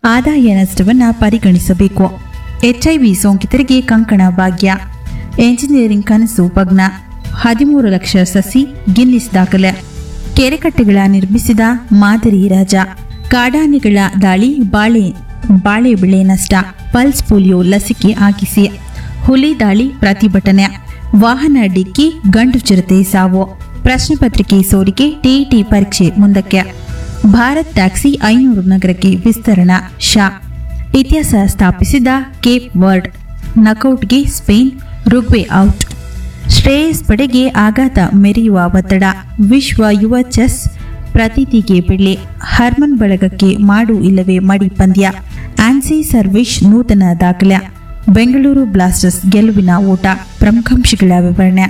ಆದಾಯ ನಷ್ಟವನ್ನು ಪರಿಗಣಿಸಬೇಕು ಎಚ್ಐವಿ ಸೋಂಕಿತರಿಗೆ ಕಂಕಣ ಭಾಗ್ಯ ಎಂಜಿನಿಯರಿಂಗ್ ಕನಸು ಭಗ್ನ ಹದಿಮೂರು ಲಕ್ಷ ಸಸಿ ಗಿನ್ನಿಸ್ ದಾಖಲೆ ಕೆರೆಕಟ್ಟೆಗಳ ನಿರ್ಮಿಸಿದ ಮಾದರಿ ರಾಜ ಕಾಡಾನೆಗಳ ದಾಳಿ ಬಾಳೆ ಬಾಳೆ ಬೆಳೆ ನಷ್ಟ ಪಲ್ಸ್ ಪೋಲಿಯೋ ಲಸಿಕೆ ಹಾಕಿಸಿ ಹುಲಿ ದಾಳಿ ಪ್ರತಿಭಟನೆ ವಾಹನ ಡಿಕ್ಕಿ ಗಂಡು ಚಿರತೆ ಸಾವು ಪ್ರಶ್ನೆ ಪತ್ರಿಕೆ ಸೋರಿಕೆ ಟಿಇಟಿ ಪರೀಕ್ಷೆ ಮುಂದಕ್ಕೆ ಭಾರತ್ ಟ್ಯಾಕ್ಸಿ ಐನೂರು ನಗರಕ್ಕೆ ವಿಸ್ತರಣಾ ಶಾ ಇತಿಹಾಸ ಸ್ಥಾಪಿಸಿದ ಕೇಪ್ ವರ್ಡ್ ನಕೌಟ್ಗೆ ಸ್ಪೇನ್ ರುಗ್ವೆ ಔಟ್ ಶ್ರೇಯಸ್ ಪಡೆಗೆ ಆಘಾತ ಮೆರೆಯುವ ಒತ್ತಡ ವಿಶ್ವ ಯುವ ಚೆಸ್ ಪ್ರತೀತಿಗೆ ಬೆಳ್ಳಿ ಹರ್ಮನ್ ಬಳಗಕ್ಕೆ ಮಾಡು ಇಲ್ಲವೇ ಮಡಿ ಪಂದ್ಯ ಆನ್ಸಿ ಸರ್ವಿಶ್ ನೂತನ ದಾಖಲೆ ಬೆಂಗಳೂರು ಬ್ಲಾಸ್ಟರ್ಸ್ ಗೆಲುವಿನ ಓಟ ಪ್ರಮುಖಾಂಶಗಳ ವಿವರಣೆ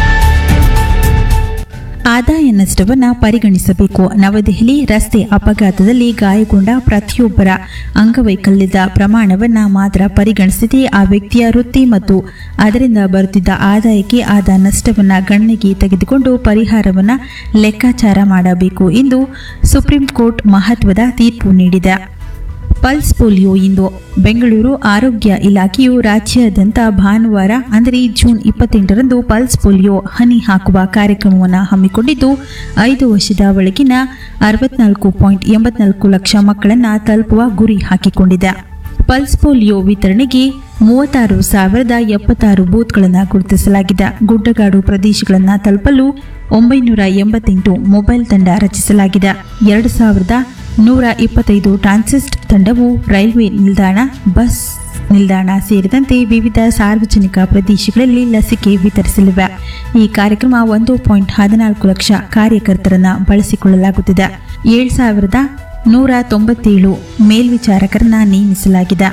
ಆದಾಯ ನಷ್ಟವನ್ನು ಪರಿಗಣಿಸಬೇಕು ನವದೆಹಲಿ ರಸ್ತೆ ಅಪಘಾತದಲ್ಲಿ ಗಾಯಗೊಂಡ ಪ್ರತಿಯೊಬ್ಬರ ಅಂಗವೈಕಲ್ಯದ ಪ್ರಮಾಣವನ್ನು ಮಾತ್ರ ಪರಿಗಣಿಸದೆ ಆ ವ್ಯಕ್ತಿಯ ವೃತ್ತಿ ಮತ್ತು ಅದರಿಂದ ಬರುತ್ತಿದ್ದ ಆದಾಯಕ್ಕೆ ಆದ ನಷ್ಟವನ್ನು ಗಣನೆಗೆ ತೆಗೆದುಕೊಂಡು ಪರಿಹಾರವನ್ನು ಲೆಕ್ಕಾಚಾರ ಮಾಡಬೇಕು ಎಂದು ಸುಪ್ರೀಂ ಕೋರ್ಟ್ ಮಹತ್ವದ ತೀರ್ಪು ನೀಡಿದೆ ಪಲ್ಸ್ ಪೋಲಿಯೋ ಇಂದು ಬೆಂಗಳೂರು ಆರೋಗ್ಯ ಇಲಾಖೆಯು ರಾಜ್ಯಾದ್ಯಂತ ಭಾನುವಾರ ಅಂದರೆ ಜೂನ್ ಇಪ್ಪತ್ತೆಂಟರಂದು ಪಲ್ಸ್ ಪೋಲಿಯೋ ಹನಿ ಹಾಕುವ ಕಾರ್ಯಕ್ರಮವನ್ನು ಹಮ್ಮಿಕೊಂಡಿದ್ದು ಐದು ವರ್ಷದ ಒಳಗಿನ ಅರವತ್ನಾಲ್ಕು ಪಾಯಿಂಟ್ ಎಂಬತ್ನಾಲ್ಕು ಲಕ್ಷ ಮಕ್ಕಳನ್ನು ತಲುಪುವ ಗುರಿ ಹಾಕಿಕೊಂಡಿದೆ ಪಲ್ಸ್ ಪೋಲಿಯೋ ವಿತರಣೆಗೆ ಮೂವತ್ತಾರು ಸಾವಿರದ ಎಪ್ಪತ್ತಾರು ಬೂತ್ಗಳನ್ನು ಗುರುತಿಸಲಾಗಿದೆ ಗುಡ್ಡಗಾಡು ಪ್ರದೇಶಗಳನ್ನು ತಲುಪಲು ಒಂಬೈನೂರ ಎಂಬತ್ತೆಂಟು ಮೊಬೈಲ್ ತಂಡ ರಚಿಸಲಾಗಿದೆ ಎರಡು ಸಾವಿರದ ನೂರ ಇಪ್ಪತ್ತೈದು ಟ್ರಾನ್ಸಿಸ್ಟ್ ತಂಡವು ರೈಲ್ವೆ ನಿಲ್ದಾಣ ಬಸ್ ನಿಲ್ದಾಣ ಸೇರಿದಂತೆ ವಿವಿಧ ಸಾರ್ವಜನಿಕ ಪ್ರದೇಶಗಳಲ್ಲಿ ಲಸಿಕೆ ವಿತರಿಸಲಿವೆ ಈ ಕಾರ್ಯಕ್ರಮ ಒಂದು ಪಾಯಿಂಟ್ ಹದಿನಾಲ್ಕು ಲಕ್ಷ ಕಾರ್ಯಕರ್ತರನ್ನ ಬಳಸಿಕೊಳ್ಳಲಾಗುತ್ತಿದೆ ಏಳು ಸಾವಿರದ ನೂರ ತೊಂಬತ್ತೇಳು ಮೇಲ್ವಿಚಾರಕರನ್ನ ನೇಮಿಸಲಾಗಿದೆ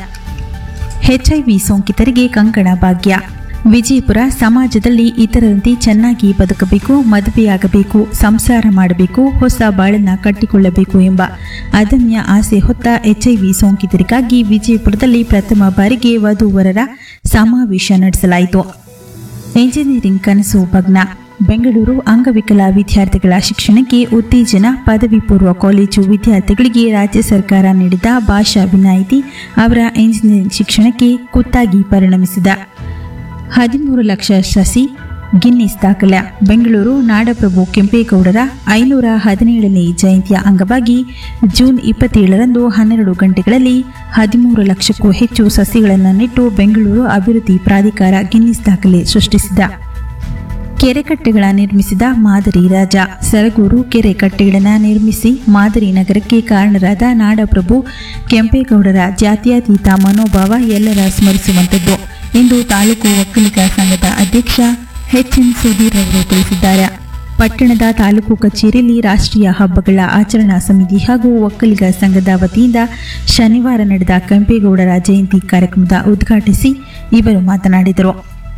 ಎಚ್ಐವಿ ಸೋಂಕಿತರಿಗೆ ಕಂಕಣ ಭಾಗ್ಯ ವಿಜಯಪುರ ಸಮಾಜದಲ್ಲಿ ಇತರರಂತೆ ಚೆನ್ನಾಗಿ ಬದುಕಬೇಕು ಮದುವೆಯಾಗಬೇಕು ಸಂಸಾರ ಮಾಡಬೇಕು ಹೊಸ ಬಾಳನ್ನ ಕಟ್ಟಿಕೊಳ್ಳಬೇಕು ಎಂಬ ಅದಮ್ಯ ಆಸೆ ಹೊತ್ತ ಎಚ್ಐವಿ ಸೋಂಕಿತರಿಗಾಗಿ ವಿಜಯಪುರದಲ್ಲಿ ಪ್ರಥಮ ಬಾರಿಗೆ ವಧುವರರ ಸಮಾವೇಶ ನಡೆಸಲಾಯಿತು ಎಂಜಿನಿಯರಿಂಗ್ ಕನಸು ಭಗ್ನ ಬೆಂಗಳೂರು ಅಂಗವಿಕಲ ವಿದ್ಯಾರ್ಥಿಗಳ ಶಿಕ್ಷಣಕ್ಕೆ ಉತ್ತೇಜನ ಪದವಿ ಪೂರ್ವ ಕಾಲೇಜು ವಿದ್ಯಾರ್ಥಿಗಳಿಗೆ ರಾಜ್ಯ ಸರ್ಕಾರ ನೀಡಿದ ಭಾಷಾ ವಿನಾಯಿತಿ ಅವರ ಎಂಜಿನಿಯರಿಂಗ್ ಶಿಕ್ಷಣಕ್ಕೆ ಕುತ್ತಾಗಿ ಪರಿಣಮಿಸಿದೆ ಹದಿಮೂರು ಲಕ್ಷ ಸಸಿ ಗಿನ್ನಿಸ್ ದಾಖಲೆ ಬೆಂಗಳೂರು ನಾಡಪ್ರಭು ಕೆಂಪೇಗೌಡರ ಐನೂರ ಹದಿನೇಳನೇ ಜಯಂತಿಯ ಅಂಗವಾಗಿ ಜೂನ್ ಇಪ್ಪತ್ತೇಳರಂದು ಹನ್ನೆರಡು ಗಂಟೆಗಳಲ್ಲಿ ಹದಿಮೂರು ಲಕ್ಷಕ್ಕೂ ಹೆಚ್ಚು ಸಸಿಗಳನ್ನು ನೆಟ್ಟು ಬೆಂಗಳೂರು ಅಭಿವೃದ್ಧಿ ಪ್ರಾಧಿಕಾರ ಗಿನ್ನಿಸ್ ದಾಖಲೆ ಸೃಷ್ಟಿಸಿದ ಕೆರೆಕಟ್ಟೆಗಳ ನಿರ್ಮಿಸಿದ ಮಾದರಿ ರಾಜ ಸರಗೂರು ಕೆರೆ ಕಟ್ಟೆಗಳನ್ನು ನಿರ್ಮಿಸಿ ಮಾದರಿ ನಗರಕ್ಕೆ ಕಾರಣರಾದ ನಾಡಪ್ರಭು ಕೆಂಪೇಗೌಡರ ಜಾತ್ಯತೀತ ಮನೋಭಾವ ಎಲ್ಲರ ಸ್ಮರಿಸುವಂಥದ್ದು ಎಂದು ತಾಲೂಕು ಒಕ್ಕಲಿಗ ಸಂಘದ ಅಧ್ಯಕ್ಷ ಎಚ್ ಎನ್ ಸುಧೀರ್ ಅವರು ತಿಳಿಸಿದ್ದಾರೆ ಪಟ್ಟಣದ ತಾಲೂಕು ಕಚೇರಿಯಲ್ಲಿ ರಾಷ್ಟ್ರೀಯ ಹಬ್ಬಗಳ ಆಚರಣಾ ಸಮಿತಿ ಹಾಗೂ ಒಕ್ಕಲಿಗ ಸಂಘದ ವತಿಯಿಂದ ಶನಿವಾರ ನಡೆದ ಕೆಂಪೇಗೌಡರ ಜಯಂತಿ ಕಾರ್ಯಕ್ರಮದ ಉದ್ಘಾಟಿಸಿ ಇವರು ಮಾತನಾಡಿದರು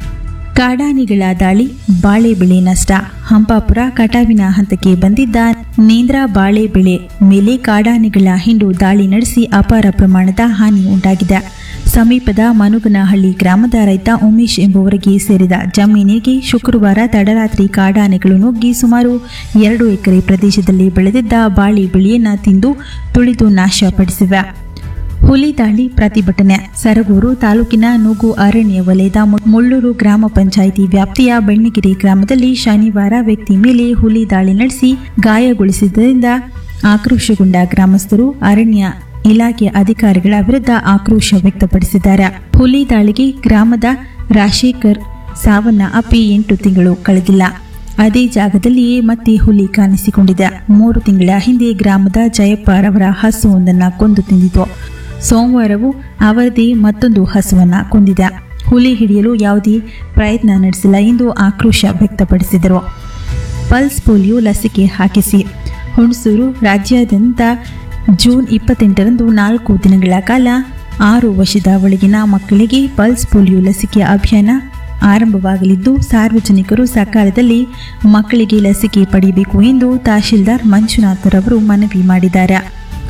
ಕಾಡಾನೆಗಳ ದಾಳಿ ಬಾಳೆ ಬೆಳೆ ನಷ್ಟ ಹಂಪಾಪುರ ಕಟಾವಿನ ಹಂತಕ್ಕೆ ಬಂದಿದ್ದ ನೇಂದ್ರ ಬಾಳೆ ಬೆಳೆ ಮೇಲೆ ಕಾಡಾನೆಗಳ ಹಿಂಡು ದಾಳಿ ನಡೆಸಿ ಅಪಾರ ಪ್ರಮಾಣದ ಹಾನಿ ಉಂಟಾಗಿದೆ ಸಮೀಪದ ಮನುಗನಹಳ್ಳಿ ಗ್ರಾಮದ ರೈತ ಉಮೇಶ್ ಎಂಬುವರಿಗೆ ಸೇರಿದ ಜಮೀನಿಗೆ ಶುಕ್ರವಾರ ತಡರಾತ್ರಿ ಕಾಡಾನೆಗಳು ನುಗ್ಗಿ ಸುಮಾರು ಎರಡು ಎಕರೆ ಪ್ರದೇಶದಲ್ಲಿ ಬೆಳೆದಿದ್ದ ಬಾಳೆ ಬೆಳೆಯನ್ನ ತಿಂದು ತುಳಿದು ನಾಶಪಡಿಸಿವೆ ಹುಲಿ ದಾಳಿ ಪ್ರತಿಭಟನೆ ಸರಗೂರು ತಾಲೂಕಿನ ನೂಗು ಅರಣ್ಯ ವಲಯದ ಮು- ಮುಳ್ಳೂರು ಗ್ರಾಮ ಪಂಚಾಯಿತಿ ವ್ಯಾಪ್ತಿಯ ಬೆಣ್ಣಗಿರಿ ಗ್ರಾಮದಲ್ಲಿ ಶನಿವಾರ ವ್ಯಕ್ತಿ ಮೇಲೆ ಹುಲಿ ದಾಳಿ ನಡೆಸಿ ಗಾಯಗೊಳಿಸಿದ್ದರಿಂದ ಆಕ್ರೋಶಗೊಂಡ ಗ್ರಾಮಸ್ಥರು ಅರಣ್ಯ ಇಲಾಖೆ ಅಧಿಕಾರಿಗಳ ವಿರುದ್ಧ ಆಕ್ರೋಶ ವ್ಯಕ್ತಪಡಿಸಿದ್ದಾರೆ ಹುಲಿ ದಾಳಿಗೆ ಗ್ರಾಮದ ರಾಜಶೇಖರ್ ಸಾವನ್ನ ಅಪ್ಪಿ ಎಂಟು ತಿಂಗಳು ಕಳೆದಿಲ್ಲ ಅದೇ ಜಾಗದಲ್ಲಿಯೇ ಮತ್ತೆ ಹುಲಿ ಕಾಣಿಸಿಕೊಂಡಿದೆ ಮೂರು ತಿಂಗಳ ಹಿಂದೆ ಗ್ರಾಮದ ಜಯಪ್ಪ ರವರ ಹಸುವೊಂದನ್ನು ಕೊಂದು ತಿಂದಿತು ಸೋಮವಾರವೂ ಅವರದೇ ಮತ್ತೊಂದು ಹಸುವನ್ನ ಕೊಂದಿದೆ ಹುಲಿ ಹಿಡಿಯಲು ಯಾವುದೇ ಪ್ರಯತ್ನ ನಡೆಸಿಲ್ಲ ಎಂದು ಆಕ್ರೋಶ ವ್ಯಕ್ತಪಡಿಸಿದರು ಪಲ್ಸ್ ಪೋಲಿಯೋ ಲಸಿಕೆ ಹಾಕಿಸಿ ಹುಣಸೂರು ರಾಜ್ಯಾದ್ಯಂತ ಜೂನ್ ಇಪ್ಪತ್ತೆಂಟರಂದು ನಾಲ್ಕು ದಿನಗಳ ಕಾಲ ಆರು ವರ್ಷದ ಒಳಗಿನ ಮಕ್ಕಳಿಗೆ ಪಲ್ಸ್ ಪೋಲಿಯೋ ಲಸಿಕೆ ಅಭಿಯಾನ ಆರಂಭವಾಗಲಿದ್ದು ಸಾರ್ವಜನಿಕರು ಸಕಾಲದಲ್ಲಿ ಮಕ್ಕಳಿಗೆ ಲಸಿಕೆ ಪಡೆಯಬೇಕು ಎಂದು ತಹಶೀಲ್ದಾರ್ ಮಂಜುನಾಥರವರು ಮನವಿ ಮಾಡಿದ್ದಾರೆ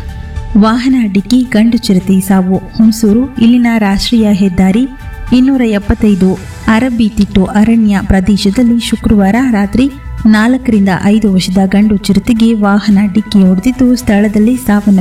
ವಾಹನ ಡಿಕ್ಕಿ ಗಂಡು ಚಿರತೆ ಸಾವು ಹುಣಸೂರು ಇಲ್ಲಿನ ರಾಷ್ಟ್ರೀಯ ಹೆದ್ದಾರಿ ಇನ್ನೂರ ಎಪ್ಪತ್ತೈದು ಅರಬ್ಬಿ ತಿಟ್ಟು ಅರಣ್ಯ ಪ್ರದೇಶದಲ್ಲಿ ಶುಕ್ರವಾರ ರಾತ್ರಿ ನಾಲ್ಕರಿಂದ ಐದು ವರ್ಷದ ಗಂಡು ಚಿರತೆಗೆ ವಾಹನ ಡಿಕ್ಕಿ ಹೊಡೆದಿದ್ದು ಸ್ಥಳದಲ್ಲಿ ಸಾವನ್ನಪ್ಪಿದೆ